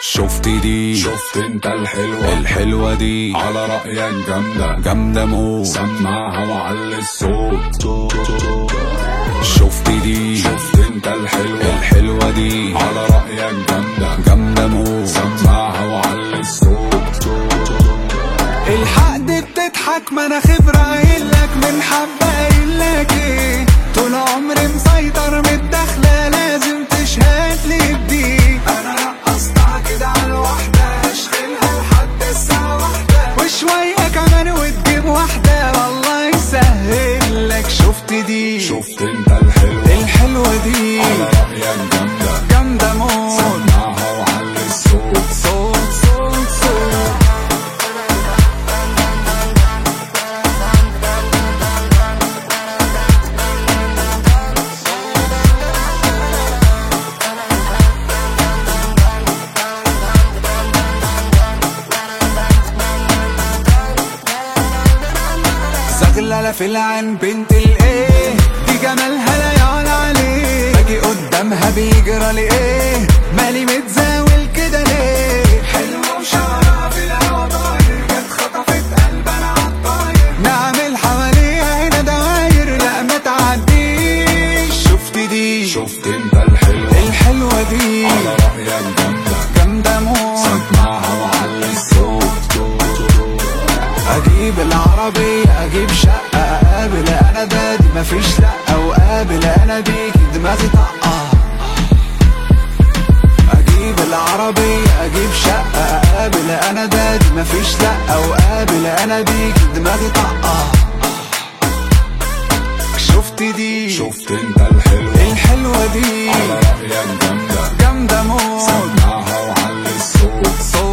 شفت دي شفت انت الحلوة الحلوة دي على رأيك جامدة جامدة موت سمعها وعلي الصوت شفت دي شفت انت الحلوة الحلوة دي على رأيك جامدة جامدة موت سمعها وعلي الصوت الحق دي بتضحك ما انا خبرة قايلك من حبة قايلك ايه طول عمري مسيطر من الدخلة لازم تشهد لي بدي انا رقصتها كده على الواحدة اشغلها لحد الساعة واحدة وشوية كمان وتجيب واحدة والله يسهل لك شفت دي شفت انت الحلوة الحلوة دي على رأيك جامدة جامدة موت سمعها وعلي الصوت صوت صوت صوت زغللة في العين بنت الايه دي جمالها لا يعلى عليه باجي قدامها بيجرى لي ايه مالي متزاول كده ليه حلوة وشعرها في الهوا طاير جت خطفت قلب انا عالطاير نعمل حواليها هنا دواير لا ما تعديش شفت دي شفت انت الحلوة الحلوة دي على رأيك جامدة جامدة موت سمعها وعلي الصوت اجيب العربية اجيب شقة اقابل انا دادي مفيش لا وقابل انا بيكي دماغي طقة اجيب العربية اجيب شقة اقابل انا دادي مفيش لا وقابل انا بيكي دماغي طقة شفت دي شفت انت الحلوة الحلوة دي على رأيك جامدة جامدة موت سمعها وعلي الصوت صوت